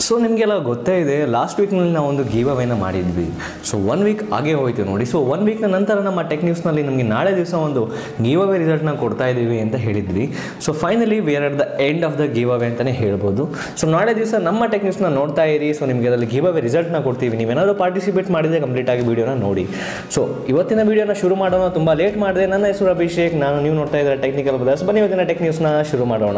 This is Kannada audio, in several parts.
ಸೊ ನಿಮಗೆಲ್ಲ ಗೊತ್ತೇ ಇದೆ ಲಾಸ್ಟ್ ವೀಕ್ನಲ್ಲಿ ನಾವು ಒಂದು ಗೀವ್ ಅವೇನ ಮಾಡಿದ್ವಿ ಸೊ ಒನ್ ವೀಕ್ ಆಗೇ ಹೋಯ್ತು ನೋಡಿ ಸೊ ಒನ್ ವೀಕ್ನ ನಂತರ ನಮ್ಮ ಟೆಕ್ ನ್ಯೂಸ್ನಲ್ಲಿ ನಮಗೆ ನಾಳೆ ದಿವಸ ಒಂದು ಗೀವ್ ಅವೇ ರಿಸಲ್ಟ್ನ ಕೊಡ್ತಾ ಇದ್ದೀವಿ ಅಂತ ಹೇಳಿದ್ವಿ so finally we are at the end of the giveaway ಅಂತಲೇ ಹೇಳ್ಬೋದು ಸೊ ನಾಳೆ ದಿವಸ ನಮ್ಮ ಟೆಕ್ ನ್ಯೂಸ್ನ ನೋಡ್ತಾ ಇರಿ ಸೊ ನಿಮಗೆ ಅದರಲ್ಲಿ ಗೀವ್ ಅವೇ ರಿಸಲ್ಟ್ನ ಕೊಡ್ತೀವಿ ನೀವೇನಾದರೂ ಪಾರ್ಟಿಸಿಪೇಟ್ ಮಾಡಿದರೆ ಕಂಪ್ಲೀಟಾಗಿ ವೀಡಿಯೋನ ನೋಡಿ ಸೊ ಇವತ್ತಿನ ವೀಡಿಯೋನ ಶುರು ಮಾಡೋಣ ತುಂಬ ಲೇಟ್ ಮಾಡಿದೆ ನನ್ನ ಹೆಸರು ಅಭಿಷೇಕ್ ನಾನು ನೀವು ನೋಡ್ತಾ ಇದ್ದಾರೆ ಟೆಕ್ನಿಕಲ್ ಬ್ರದರ್ಸ್ ಬನ್ನಿ ಇವತ್ತಿನ ಟೆಕ್ ನ್ಯೂಸ್ನ ಶುರು ಮಾಡೋಣ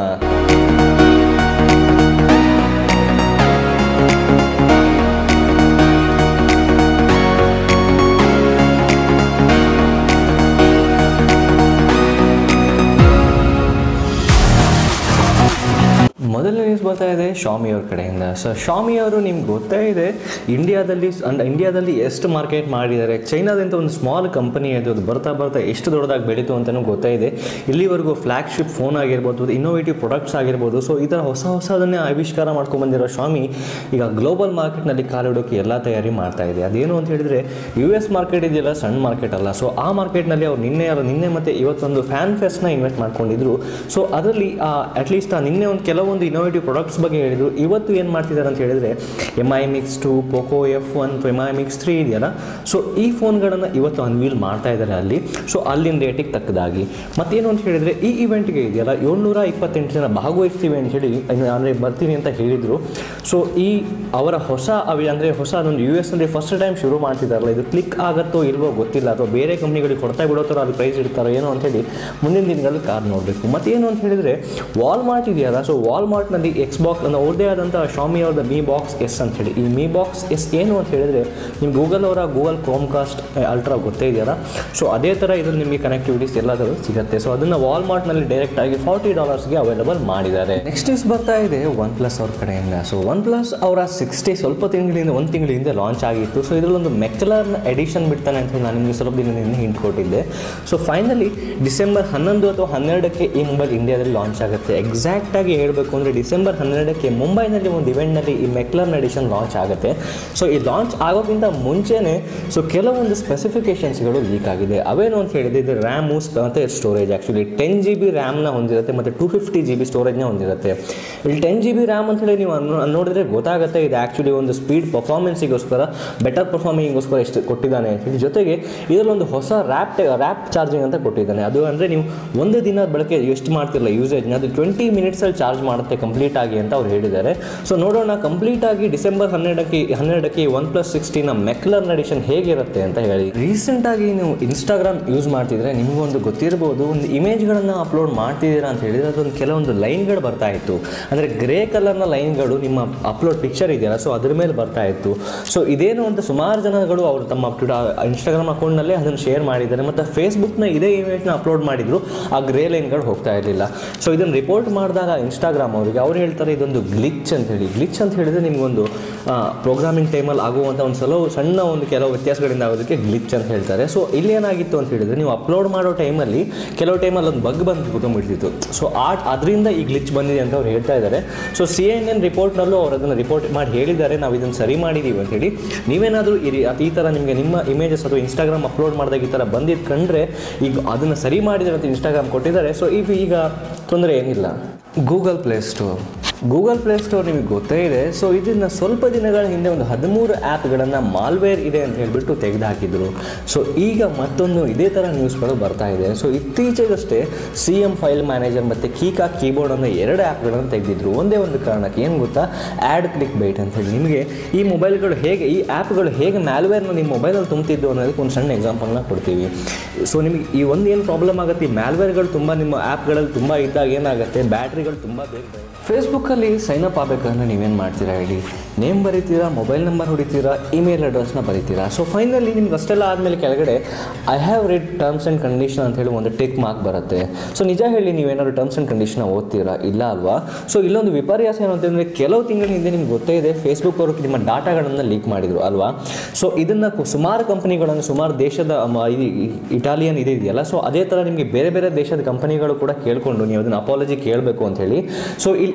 ಮೊದಲನೇ ನ್ಯೂಸ್ ಬರ್ತಾ ಇದೆ ಶಾಮಿ ಅವ್ರ ಕಡೆಯಿಂದ ಸೊ ಶಾಮಿ ಅವರು ನಿಮ್ಗೆ ಗೊತ್ತೇ ಇದೆ ಇಂಡಿಯಾದಲ್ಲಿ ಅಂಡ್ ಇಂಡಿಯಾದಲ್ಲಿ ಎಷ್ಟು ಮಾರ್ಕೆಟ್ ಮಾಡಿದ್ದಾರೆ ಚೈನಾದಂತ ಒಂದು ಸ್ಮಾಲ್ ಕಂಪನಿ ಅದು ಅದು ಬರ್ತಾ ಬರ್ತಾ ಎಷ್ಟು ದೊಡ್ಡದಾಗಿ ಬೆಳೀತು ಅಂತಲೂ ಗೊತ್ತೇ ಇದೆ ಇಲ್ಲಿವರೆಗೂ ಫ್ಲ್ಯಾಗ್ಶಿಪ್ ಫೋನ್ ಆಗಿರ್ಬೋದು ಇನ್ನೋವೇಟಿವ್ ಪ್ರಾಡಕ್ಟ್ಸ್ ಆಗಿರ್ಬೋದು ಸೊ ಈ ಥರ ಹೊಸ ಹೊಸದನ್ನೇ ಆವಿಷ್ಕಾರ ಮಾಡ್ಕೊಂಡು ಬಂದಿರೋ ಶಾಮಿ ಈಗ ಗ್ಲೋಬಲ್ ಮಾರ್ಕೆಟ್ನಲ್ಲಿ ಕಾಲಿಡೋಕೆ ಎಲ್ಲ ತಯಾರಿ ಮಾಡ್ತಾ ಇದೆ ಅದೇನು ಅಂತ ಹೇಳಿದರೆ ಯು ಎಸ್ ಮಾರ್ಕೆಟ್ ಇದೆಯಲ್ಲ ಸಣ್ಣ ಮಾರ್ಕೆಟ್ ಅಲ್ಲ ಸೊ ಆ ಮಾರ್ಕೆಟ್ನಲ್ಲಿ ಅವ್ರು ನಿನ್ನೆ ಅಲ್ಲ ನಿನ್ನೆ ಮತ್ತು ಇವತ್ತೊಂದು ಫ್ಯಾನ್ ಫೆಸ್ಟ್ನ ಇನ್ವೆಸ್ಟ್ ಮಾಡ್ಕೊಂಡಿದ್ರು ಸೊ ಅದರಲ್ಲಿ ಅಟ್ಲೀಸ್ಟ್ ಆ ನಿನ್ನೆ ಒಂದು ಕೆಲವೊಂದು ಇನೋವೇಟಿವ್ ಪ್ರಾಡಕ್ಟ್ಸ್ ಬಗ್ಗೆ ಹೇಳಿದರು ಇವತ್ತು ಏನು ಮಾಡ್ತಿದ್ದಾರೆ ಅಂತ ಹೇಳಿದರೆ M I mix two Poco F one M I mix three ಇದೆಯಲ್ಲ ಸೊ ಈ ಫೋನ್ಗಳನ್ನು ಇವತ್ತು ಅನ್ವೀಲ್ ಮಾಡ್ತಾ ಇದ್ದಾರೆ ಅಲ್ಲಿ ಸೊ ಅಲ್ಲಿನ ರೇಟಿಗೆ ತಕ್ಕದಾಗಿ ಮತ್ತೇನು ಅಂತ ಹೇಳಿದರೆ ಈ ಇವೆಂಟ್ಗೆ ಇದೆಯಲ್ಲ ಏಳ್ನೂರ ಇಪ್ಪತ್ತೆಂಟು ಜನ ಭಾಗವಹಿಸ್ತೀವಿ ಅಂತ ಹೇಳಿ ಅಂದರೆ ಬರ್ತೀನಿ ಅಂತ ಹೇಳಿದರು ಸೊ ಈ ಅವರ ಹೊಸ ಅವಿ ಅಂದರೆ ಹೊಸ ಅದೊಂದು ಯು ಎಸ್ ಅಂದರೆ ಫಸ್ಟ್ ಟೈಮ್ ಶುರು ಮಾಡ್ತಿದ್ದಾರಲ್ಲ ಇದು ಕ್ಲಿಕ್ ಆಗತ್ತೋ ಇಲ್ವೋ ಗೊತ್ತಿಲ್ಲ ಅಥವಾ ಬೇರೆ ಕಂಪ್ನಿಗಳಿಗೆ ಕೊಡ್ತಾ ಬಿಡೋ ಥರ ಅಲ್ಲಿ ಪ್ರೈಸ್ ಇಡ್ತಾರೋ ಏನೋ ಅಂತೇಳಿ ಮುಂದಿನ ದಿನಗಳಲ್ಲಿ ಕಾರ್ ನೋಡಬೇಕು ಮತ್ತೇನು ಅಂತ ಹೇಳಿದರೆ ವಾಲ್ಮಾರ್ಟ್ ಇದೆಯಲ್ಲ ಸೊ ವಾಲ್ಮಾರ್ಟ್ನಲ್ಲಿ ಎಕ್ಸ್ ಬಾಕ್ಸ್ ಅನ್ನೋ ಅವ್ರದ್ದೇ ಆದಂಥ ಶಾಮಿ ಅವ್ರದ್ದು ಮೀ ಬಾಕ್ಸ್ ಎಸ್ ಅಂತ ಹೇಳಿ ಈ ಮೀ ಬಾಕ್ಸ್ ಎಸ್ ಏನು ಅಂತ ಹೇಳಿದರೆ ನಿಮ್ಮ ಗೂಗಲ್ ಅವರ ಗೂಗಲ್ ಕ್ರೋಮ್ ಕಾಸ್ಟ್ ಅಲ್ಟ್ರಾ ಗೊತ್ತೇ ಇದೆಯಲ್ಲ ಸೊ ಅದೇ ಥರ ಇದ್ರಲ್ಲಿ ನಿಮಗೆ ಕನೆಕ್ಟಿವಿಟೀಸ್ ಎಲ್ಲದರೂ ಸಿಗುತ್ತೆ ಸೊ ಅದನ್ನು ವಾಲ್ಮಾರ್ಟ್ನಲ್ಲಿ ಡೈರೆಕ್ಟ್ ಆಗಿ ಫಾರ್ಟಿ ಡಾಲರ್ಸ್ಗೆ ಅವೈಲಬಲ್ ಮಾಡಿದ್ದಾರೆ ನೆಕ್ಸ್ಟ್ ನ್ಯೂಸ್ ಬರ್ತಾ ಇದೆ ಒನ್ ಪ್ಲಸ್ ಅವ್ರ ಕಡೆಯಿಂದ ಸೊ ಒನ್ ಪ್ಲಸ್ ಅವರ ಸಿಕ್ಸ್ಟಿ ಸ್ವಲ್ಪ ತಿಂಗಳಿಂದ ಒಂದು ತಿಂಗಳಿಂದ ಲಾಂಚ್ ಆಗಿತ್ತು ಸೊ ಇದರಲ್ಲಿ ಒಂದು ಮೆಕ್ಲರ್ನ ಎಡಿಷನ್ ಬಿಡ್ತಾನೆ ಅಂತ ಹೇಳಿ ನಾನು ನಿಮಗೆ ಸ್ವಲ್ಪ ದಿನದಿಂದ ಹಿಂಟ್ ಕೊಟ್ಟಿದ್ದೆ ಸೊ ಫೈನಲಿ ಡಿಸೆಂಬರ್ ಹನ್ನೊಂದು ಅಥವಾ ಹನ್ನೆರಡಕ್ಕೆ ಈ ಮೊಬೈಲ್ ಇಂಡಿಯಾದಲ್ಲಿ ಲಾಂಚ್ ಆಗುತ್ತೆ ಎಕ್ಸಾಕ್ಟಾಗಿ ಹೇಳಬೇಕು ಅಂದರೆ ಡಿಸೆಂಬರ್ ಹನ್ನೆರಡಕ್ಕೆ ಮುಂಬೈನಲ್ಲಿ ಒಂದು ಇವೆಂಟ್ನಲ್ಲಿ ಈ ಮೆಕ್ಲರ್ನ ಎಡಿಷನ್ ಲಾಂಚ್ ಆಗುತ್ತೆ ಸೊ ಈ ಲಾಂಚ್ ಆಗೋಕ್ಕಿಂತ ಮುಂಚೆನೇ ಸೊ ಕೆಲವೊಂದು ಸ್ಪೆಸಿಫಿಕೇಷನ್ಸ್ಗಳು ಲೀಕ್ ಆಗಿದೆ ಅವೇನು ಅಂತ ಹೇಳಿದ್ರೆ ಇದು ರ್ಯಾಮು ಮತ್ತು storage actually ten G B ರ್ಯಾಮ್ನ ಹೊಂದಿರುತ್ತೆ ಮತ್ತು ಟು ಫಿಫ್ಟಿ ಜಿ ಬಿ ಸ್ಟೋರೇಜ್ನ ಹೊಂದಿರುತ್ತೆ ಇಲ್ಲಿ ಟೆನ್ ಜಿ ಬಿ ರ್ಯಾಮ್ ಅಂತ ಹೇಳಿ ನೀವು ಅನ್ನು- ನೋಡಿದ್ರೆ ಗೊತ್ತಾಗುತ್ತೆ ಇದು ಆ್ಯಕ್ಚುಲಿ ಒಂದು ಸ್ಪೀಡ್ ಪರ್ಫಾರ್ಮೆನ್ಸಿಗೋಸ್ಕರ ಬೆಟರ್ ಪರ್ಫಾರ್ಮಿಂಗ್ಗೋಸ್ಕರ ಎಷ್ಟು ಕೊಟ್ಟಿದ್ದಾನೆ ಅಂತ ಹೇಳಿ ಜೊತೆಗೆ ಇದರಲ್ಲೊಂದು ಹೊಸ ರ್ಯಾಪ್ ರ್ಯಾಪ್ ಚಾರ್ಜಿಂಗ್ ಅಂತ ಕೊಟ್ಟಿದ್ದಾನೆ ಅದು ಅಂದರೆ ನೀವು ಒಂದು ದಿನ ಬಳಕೆ ಎಷ್ಟು ಮಾಡ್ತಿರಲ್ಲ ಯೂಸೇಜ್ನ ಅದು ಟ್ವೆಂಟಿ ಮಿನಿಟ್ಸಲ್ಲಿ ಚಾರ್ಜ್ ಮಾಡುತ್ತೆ ಕಂಪ್ಲೀಟ್ ಆಗಿ ಅಂತ ಅವ್ರು ಹೇಳಿದ್ದಾರೆ ಸೊ ನೋಡೋಣ ಕಂಪ್ಲೀಟ್ ಆಗಿ ಡಿಸೆಂಬರ್ ಹನ್ನೆರಡಕ್ಕೆ ಹನ್ನೆರಡಕ್ಕೆ ಒನ್ ಪ್ಲಸ್ ಸಿಕ್ಸ್ಟಿನ ಮೆಕ್ಲರ್ನ ಎಡಿಷನ್ ಹೇಗಿರುತ್ತೆ ಅಂತ ಹೇಳಿ ರೀಸೆಂಟಾಗಿ ನೀವು ಇನ್ಸ್ಟಾಗ್ರಾಮ್ ಯೂಸ್ ಮಾಡ್ತಿದ್ರೆ ನಿಮಗೊಂದು ಗೊತ್ತಿರ್ಬೋದು ಒಂದು ಇಮೇಜ್ಗಳನ್ನು ಅಪ್ಲೋಡ್ ಮಾಡ್ತಿದ್ದೀರಾ ಅಂತ ಹೇಳಿದ್ರೆ ಅದೊಂದು ಕೆಲವೊಂದು ಲೈನ್ಗಳು ಬರ್ತಾ ಇತ್ತು ಅಂದರೆ ಗ್ರೇ ಕಲರ್ನ ಲೈನ್ಗಳು ನಿಮ್ಮ ಅಪ್ಲೋಡ್ ಪಿಕ್ಚರ್ ಇದೆಯಲ್ಲ ಸೊ ಅದ್ರ ಮೇಲೆ ಬರ್ತಾ ಇತ್ತು ಸೊ ಇದೇನು ಅಂತ ಸುಮಾರು ಜನಗಳು ಅವರು ತಮ್ಮ ಇನ್ಸ್ಟಾಗ್ರಾಮ್ ಅಕೌಂಟ್ನಲ್ಲೇ ಅದನ್ನು ಶೇರ್ ಮಾಡಿದ್ದಾರೆ ಮತ್ತು ಫೇಸ್ಬುಕ್ನ ಇದೇ ಇಮೇಜ್ನ ಅಪ್ಲೋಡ್ ಮಾಡಿದ್ರು ಆ ಗ್ರೇ ಲೈನ್ಗಳು ಹೋಗ್ತಾ ಇರಲಿಲ್ಲ ಸೊ ಇದನ್ನು ರಿಪೋರ್ಟ್ ಮಾಡಿದಾಗ ಇನ್ಸ್ಟಾಗ್ರಾಮ್ ಅವರಿಗೆ ಅವ್ರು ಹೇಳ್ತಾರೆ ಇದೊಂದು ಗ್ಲಿಚ್ ಅಂತ ಹೇಳಿ ಗ್ಲಿಚ್ ಅಂತ ಹೇಳಿದ್ರೆ ನಿಮಗೊಂದು ಪ್ರೋಗ್ರಾಮಿಂಗ್ ಟೈಮಲ್ಲಿ ಆಗುವಂಥ ಒಂದು ಸಲ ಸಣ್ಣ ಒಂದು ಕೆಲವು ವ್ಯತ್ಯಾಸಗಳಿಂದ ಆಗೋದಕ್ಕೆ ಗ್ಲಿಚ್ ಅಂತ ಹೇಳ್ತಾರೆ ಸೊ ಇಲ್ಲಿ ಏನಾಗಿತ್ತು ಅಂತ ಹೇಳಿದ್ರೆ ನೀವು ಅಪ್ಲೋಡ್ ಮಾಡೋ ಟೈಮಲ್ಲಿ ಕೆಲವು ಟೈಮಲ್ಲಿ ಒಂದು ಬಗ್ ಬಂದು ಕುತ್ಕೊಂಡ್ಬಿಡ್ತಿತ್ತು ಸೊ ಆ ಅದರಿಂದ ಈ ಗ್ಲಿಚ್ ಬಂದಿದೆ ಅಂತ ಅವ್ರು ಹೇಳ್ತಾ ಇದ್ದಾರೆ ಸೊ ಸಿ ಎನ್ ಎನ್ ರಿಪೋರ್ಟ್ನಲ್ಲೂ ಅವ್ರು ಅದನ್ನು ರಿಪೋರ್ಟ್ ಮಾಡಿ ಹೇಳಿದ್ದಾರೆ ನಾವು ಇದನ್ನು ಸರಿ ಮಾಡಿದ್ದೀವಿ ಅಂತ ಹೇಳಿ ನೀವೇನಾದರೂ ಈ ರೀ- ಈ ಥರ ನಿಮಗೆ ನಿಮ್ಮ ಇಮೇಜಸ್ ಅಥವಾ ಇನ್ಸ್ಟಾಗ್ರಾಮ್ ಅಪ್ಲೋಡ್ ಮಾಡಿದಾಗ ಈ ಥರ ಬಂದಿದ್ದು ಕಂಡ್ರೆ ಈಗ ಅದನ್ನು ಸರಿ ಮಾಡಿದ್ರೆ ಅಂತ ಇನ್ಸ್ಟಾಗ್ರಾಮ್ ಕೊಟ್ಟಿದ್ದಾರೆ ಸೊ ಈಗ ಈಗ ತೊಂದರೆ ಏನಿಲ್ಲ Google play store Google play store ನಿಮಗೆ ಗೊತ್ತೇ ಇದೆ ಸೊ ಇದನ್ನು ಸ್ವಲ್ಪ ದಿನಗಳ ಹಿಂದೆ ಒಂದು ಹದಿಮೂರು ಆ್ಯಪ್ಗಳನ್ನು ಮಾಲ್ವೇರ್ ಇದೆ ಅಂತ ಹೇಳಿಬಿಟ್ಟು ತೆಗೆದುಹಾಕಿದ್ರು ಸೊ ಈಗ ಮತ್ತೊಂದು ಇದೇ ಥರ ನ್ಯೂಸ್ಗಳು ಬರ್ತಾ ಇದೆ ಸೊ ಇತ್ತೀಚೆಗಷ್ಟೇ ಸಿ ಎಮ್ ಫೈಲ್ ಮ್ಯಾನೇಜರ್ ಮತ್ತು ಕೀಕಾ ಕೀಬೋರ್ಡ್ ಅನ್ನೋ ಎರಡು ಆ್ಯಪ್ಗಳನ್ನು ತೆಗೆದಿದ್ರು ಒಂದೇ ಒಂದು ಕಾರಣಕ್ಕೆ ಏನು ಗೊತ್ತಾ ಆ್ಯಡ್ ಕ್ಲಿಕ್ ಬೈಟ್ ಅಂತ ಹೇಳಿ ನಿಮಗೆ ಈ ಮೊಬೈಲ್ಗಳು ಹೇಗೆ ಈ ಆ್ಯಪ್ಗಳು ಹೇಗೆ ಮ್ಯಾಲ್ವೇರ್ನ ನಿಮ್ಮ ಮೊಬೈಲಲ್ಲಿ ತುಂಬ್ತಿದ್ದು ಅನ್ನೋದಕ್ಕೆ ಒಂದು ಸಣ್ಣ ಎಕ್ಸಾಂಪಲ್ನ ಕೊಡ್ತೀವಿ ಸೊ ನಿಮಗೆ ಈ ಒಂದು ಏನು ಪ್ರಾಬ್ಲಮ್ ಆಗುತ್ತೆ ಈ ಮ್ಯಾಲ್ವೇರ್ಗಳು ತುಂಬ ನಿಮ್ಮ ಆ್ಯಪ್ಗಳಲ್ಲಿ ತುಂಬ ಇದ್ದಾಗ ಏನಾಗುತ್ತೆ ಬ್ಯಾಟ್ರಿಗಳು ತುಂಬ ಬೇಗ ಫೇಸ್ಬುಕ್ಕಲ್ಲಿ ಸೈನ್ ಅಪ್ ಆಗಬೇಕಂದ್ರೆ ನೀವೇನು ಮಾಡ್ತೀರಾ ಹೇಳಿ ನೇಮ್ ಬರೀತೀರಾ ಮೊಬೈಲ್ ನಂಬರ್ ಹೊಡಿತೀರಾ ಇಮೇಲ್ ಅಡ್ರೆಸ್ನ ಬರೀತೀರಾ ಸೊ ಫೈನಲಿ ನಿಮ್ಗೆ ಅಷ್ಟೆಲ್ಲ ಆದಮೇಲೆ ಕೆಳಗಡೆ I have read terms and condition ಅಂತ ಹೇಳಿ ಒಂದು ಟಿಕ್ ಮಾರ್ಕ್ ಬರುತ್ತೆ ಸೊ ನಿಜ ಹೇಳಿ ನೀವೇನಾದ್ರು ಟರ್ಮ್ಸ್ ಆ್ಯಂಡ್ ಕಂಡೀಷನ್ ಓದ್ತೀರಾ ಇಲ್ಲ ಅಲ್ವಾ ಸೊ ಇಲ್ಲೊಂದು ವಿಪರ್ಯಾಸ ಏನು ಅಂತಂದರೆ ಕೆಲವು ತಿಂಗಳ ಹಿಂದೆ ನಿಮ್ಗೆ ಗೊತ್ತೇ ಇದೆ ಫೇಸ್ಬುಕ್ ಅವರು ನಿಮ್ಮ ಡಾಟಾಗಳನ್ನು ಲೀಕ್ ಮಾಡಿದರು ಅಲ್ವಾ ಸೊ ಇದನ್ನು ಸುಮಾರು ಕಂಪನಿಗಳನ್ನು ಸುಮಾರು ದೇಶದ ಮ- ಇದು ಇಟಾಲಿಯನ್ ಇದು ಇದೆಯಲ್ಲ ಸೊ ಅದೇ ಥರ ನಿಮಗೆ ಬೇರೆ ಬೇರೆ ದೇಶದ ಕಂಪನಿಗಳು ಕೂಡ ಕೇಳಿಕೊಂಡು ನೀವು ಅದನ್ನು ಅಪಾಲಜಿ ಕೇಳಬೇಕು ಅಂತ ಹೇಳಿ ಸೊ ಇಲ್ಲಿ ಇಟಾಲಿಯನ್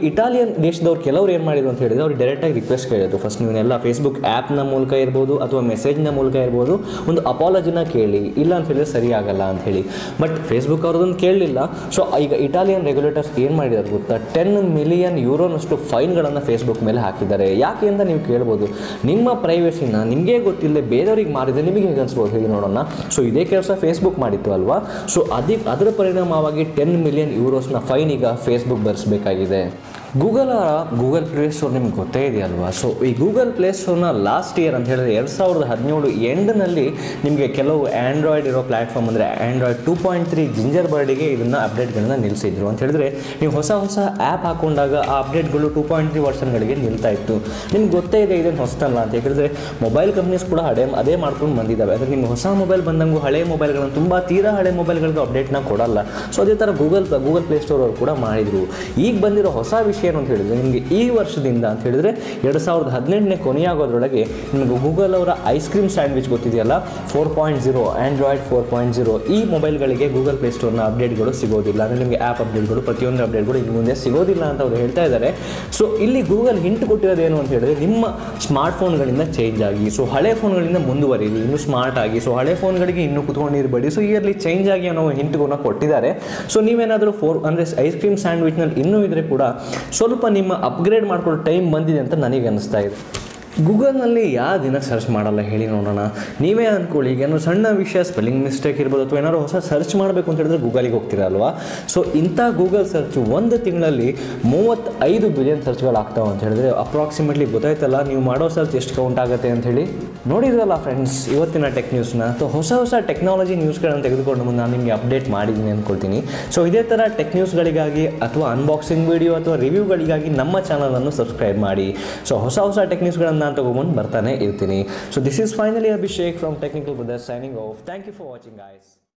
ಇಟಾಲಿಯನ್ ದೇಶದವ್ರು ಕೆಲವ್ರು ಏನು ಮಾಡಿದ್ರು ಅಂತ ಹೇಳಿದ್ರೆ ಅವ್ರು ಡೈರೆಕ್ಟಾಗಿ ರಿಕ್ವೆಸ್ಟ್ ಕೇಳಿದ್ರು ಫಸ್ಟ್ ನೀವೆಲ್ಲ ಫೇಸ್ಬುಕ್ ಆ್ಯಪ್ನ ಮೂಲಕ ಇರ್ಬೋದು ಅಥವಾ ಮೆಸೇಜ್ನ ಮೂಲಕ ಇರ್ಬೋದು ಒಂದು ಅಪಾಲಜಿನ ಕೇಳಿ ಇಲ್ಲ ಅಂತ ಹೇಳಿದ್ರೆ ಸರಿ ಆಗಲ್ಲ ಅಂತ ಹೇಳಿ ಬಟ್ ಫೇಸ್ಬುಕ್ ಅವ್ರದನ್ನು ಕೇಳಲಿಲ್ಲ ಸೊ ಈಗ ಇಟಾಲಿಯನ್ ರೆಗ್ಯುಲೇಟರ್ಸ್ ಏನು ಮಾಡಿದ್ದಾರೆ ಗೊತ್ತಾ ಟೆನ್ ಮಿಲಿಯನ್ ಯೂರೋನಷ್ಟು ಫೈನ್ಗಳನ್ನು ಫೇಸ್ಬುಕ್ ಮೇಲೆ ಹಾಕಿದ್ದಾರೆ ಯಾಕೆ ಅಂತ ನೀವು ಕೇಳ್ಬೋದು ನಿಮ್ಮ ಪ್ರೈವೇಸಿನ ನಿಮಗೆ ಗೊತ್ತಿಲ್ಲದೆ ಬೇರೆಯವ್ರಿಗೆ ಮಾರಿದ್ರೆ ನಿಮಗೆ ಹೇಗೆ ಅನ್ಸ್ಬೋದು ಹೇಗೆ ನೋಡೋಣ ಸೊ ಇದೇ ಕೆಲಸ ಫೇಸ್ಬುಕ್ ಮಾಡಿತ್ತು ಅಲ್ವಾ ಸೊ ಅದಿ ಅದರ ಪರಿಣಾಮವಾಗಿ ಟೆನ್ ಮಿಲಿಯನ್ ಯೂರೋಸ್ನ ಫೈನ್ ಈಗ ಫೇಸ್ಬುಕ್ ಭರಿಸಬೇಕಾಗಿದೆ ಗೂಗಲ್ ಗೂಗಲ್ ಪ್ಲೇ ಸ್ಟೋರ್ ನಿಮ್ಗೆ ಗೊತ್ತೇ ಇದೆಯಲ್ವಾ ಸೊ ಈ ಗೂಗಲ್ ಪ್ಲೇ ಸ್ಟೋರ್ನ ಲಾಸ್ಟ್ ಇಯರ್ ಅಂತ ಹೇಳಿದ್ರೆ ಎರಡು ಸಾವಿರದ ಹದಿನೇಳು ಎಂಡ್ನಲ್ಲಿ ನಿಮಗೆ ಕೆಲವು ಆ್ಯಂಡ್ರಾಯ್ಡ್ ಇರೋ ಪ್ಲ್ಯಾಟ್ಫಾರ್ಮ್ ಅಂದರೆ ಆ್ಯಂಡ್ರಾಯ್ಡ್ ಟೂ ಪಾಯಿಂಟ್ ತ್ರೀ ಜಿಂಜರ್ ಬರ್ಡಿಗೆ ಇದನ್ನು ಅಪ್ಡೇಟ್ಗಳನ್ನ ನಿಲ್ಲಿಸಿದ್ರು ಅಂತ ಹೇಳಿದ್ರೆ ನೀವು ಹೊಸ ಹೊಸ ಆ್ಯಪ್ ಹಾಕೊಂಡಾಗ ಆ ಅಪ್ಡೇಟ್ಗಳು ಟೂ ಪಾಯಿಂಟ್ ತ್ರೀ ವರ್ಷನ್ಗಳಿಗೆ ನಿಲ್ತಾ ಇತ್ತು ನಿಮ್ಗೆ ಗೊತ್ತೇ ಇದೆ ಇದೇನು ಹೊಸತಲ್ಲ ಅಂತ ಹೇಳಿದ್ರೆ ಮೊಬೈಲ್ ಕಂಪ್ನೀಸ್ ಕೂಡ ಅದೇ ಅದೇ ಮಾಡ್ಕೊಂಡು ಬಂದಿದ್ದಾವೆ ಅಂದರೆ ನಿಮ್ಗೆ ಹೊಸ ಮೊಬೈಲ್ ಬಂದಂಗೂ ಹಳೆ ಮೊಬೈಲ್ಗಳನ್ನು ತುಂಬ ತೀರಾ ಹಳೆ ಮೊಬೈಲ್ಗಳಿಗೆ ಅಪ್ಡೇಟ್ನ ಕೊಡಲ್ಲ ಸೊ ಅದೇ ಥರ ಗೂಗಲ್ ಗೂಗಲ್ ಪ್ಲೇ ಸ್ಟೋರ್ ಅವರು ಕೂಡ ಮಾಡಿದರು ಈಗ ಬಂದಿರೋ ಹೊಸ ವಿಷಯ ಏನು ಅಂತ ಹೇಳಿದ್ರೆ ನಿಮಗೆ ಈ ವರ್ಷದಿಂದ ಅಂತ ಹೇಳಿದ್ರೆ ಎರಡು ಸಾವಿರದ ಹದಿನೆಂಟನೇ ಕೊನೆಯಾಗೋದ್ರೊಳಗೆ ನಿಮಗೆ ಗೂಗಲ್ ಅವರ ಐಸ್ ಕ್ರೀಮ್ ಸ್ಯಾಂಡ್ವಿಚ್ ಗೊತ್ತಿದೆಯಲ್ಲ four point zero Android four point zero ಈ ಮೊಬೈಲ್ಗಳಿಗೆ ಗೂಗಲ್ ಪ್ಲೇ ಸ್ಟೋರ್ನ ಅಪ್ಡೇಟ್ಗಳು ಸಿಗೋದಿಲ್ಲ ಅಂದರೆ ನಿಮಗೆ ಆ್ಯಪ್ ಅಪ್ಡೇಟ್ಗಳು ಪ್ರತಿಯೊಂದು ಅಪ್ಡೇಟ್ಗಳು ಇನ್ನು ಮುಂದೆ ಸಿಗೋದಿಲ್ಲ ಅಂತ ಅವರು ಹೇಳ್ತಾ ಇದ್ದಾರೆ ಸೊ ಇಲ್ಲಿ ಗೂಗಲ್ ಹಿಂಟ್ ಕೊಟ್ಟಿರೋದೇನು ಅಂತ ಹೇಳಿದ್ರೆ ನಿಮ್ಮ ಸ್ಮಾರ್ಟ್ ಫೋನ್ಗಳಿಂದ ಚೇಂಜ್ ಆಗಿ ಸೊ ಹಳೆ ಫೋನ್ಗಳಿಂದ ಮುಂದುವರಿಲಿ ಇನ್ನೂ ಸ್ಮಾರ್ಟ್ ಆಗಿ ಸೊ ಹಳೆ ಫೋನ್ಗಳಿಗೆ ಇನ್ನೂ ಕುತ್ಕೊಂಡಿರಬೇಡಿ ಸೊ ಇಯರ್ಲಿ ಚೇಂಜ್ ಆಗಿ ಅನ್ನೋ ಹಿಂಟ್ಗಳನ್ನ ಕೊಟ್ಟಿದ್ದಾರೆ ಸೊ ನೀವೇನಾದರೂ ಫೋರ್ ಅಂದರೆ ಐಸ್ ಕ್ರೀಮ್ ಸ್ಯಾಂಡ್ವಿಚ್ನಲ್ಲಿ ಇನ್ನೂ ಇದ್ರೆ ಕೂಡ ಸ್ವಲ್ಪ ನಿಮ್ಮ ಅಪ್ಗ್ರೇಡ್ ಮಾಡ್ಕೊಳ್ಳೋ ಟೈಮ್ ಬಂದಿದೆ ಅಂತ ನನಗೆ ಅನಿಸ್ತಾ ಇದೆ ಗೂಗಲ್ನಲ್ಲಿ ಯಾವ ದಿನ ಸರ್ಚ್ ಮಾಡಲ್ಲ ಹೇಳಿ ನೋಡೋಣ ನೀವೇ ಅಂದ್ಕೊಳ್ಳಿ ಈಗ ಏನೋ ಸಣ್ಣ ವಿಷಯ ಸ್ಪೆಲ್ಲಿಂಗ್ ಮಿಸ್ಟೇಕ್ ಇರ್ಬೋದು ಅಥವಾ ಏನಾದ್ರು ಹೊಸ ಸರ್ಚ್ ಮಾಡಬೇಕು ಅಂತ ಹೇಳಿದ್ರೆ ಗೂಗಲಿಗೆ ಹೋಗ್ತೀರಲ್ವಾ ಸೊ ಇಂಥ ಗೂಗಲ್ ಸರ್ಚ್ ಒಂದು ತಿಂಗಳಲ್ಲಿ ಮೂವತ್ತೈದು ಬಿಲಿಯನ್ ಸರ್ಚ್ಗಳು ಆಗ್ತಾವೆ ಅಂತ ಹೇಳಿದ್ರೆ ಅಪ್ರಾಕ್ಸಿಮೇಟ್ಲಿ ಗೊತ್ತಾಯ್ತಲ್ಲ ನೀವು ಮಾಡೋ ಸರ್ಚ್ ಎಷ್ಟು ಕೌಂಟ್ ಆಗುತ್ತೆ ಅಂತ ಹೇಳಿ ನೋಡಿದ್ರಲ್ಲ ಫ್ರೆಂಡ್ಸ್ ಇವತ್ತಿನ ಟೆಕ್ ನ್ಯೂಸ್ನ ಸೊ ಹೊಸ ಹೊಸ ಟೆಕ್ನಾಲಜಿ ನ್ಯೂಸ್ಗಳನ್ನು ತೆಗೆದುಕೊಂಡು ಮುಂದೆ ನಾನು ನಿಮಗೆ ಅಪ್ಡೇಟ್ ಮಾಡಿದ್ದೀನಿ ಅಂದ್ಕೊಳ್ತೀನಿ ಸೊ ಇದೇ ಥರ ಟೆಕ್ ನ್ಯೂಸ್ಗಳಿಗಾಗಿ ಅಥವಾ ಅನ್ಬಾಕ್ಸಿಂಗ್ ವಿಡಿಯೋ ಅಥವಾ ರಿವ್ಯೂಗಳಿಗಾಗಿ ನಮ್ಮ ಚಾನಲನ್ನು ಸಬ್ಸ್ಕ್ರೈಬ್ ಮಾಡಿ ಸೊ ಹೊಸ ಹೊಸ ಟೆಕ್ ನ್ಯೂಸ್ಗಳನ್ನು ನಾನು ತೊಗೊಂಬಂದು ಬರ್ತಾನೆ ಇರ್ತೀನಿ so this is finally Abhishek from Technical Brothers signing off thank you for watching guys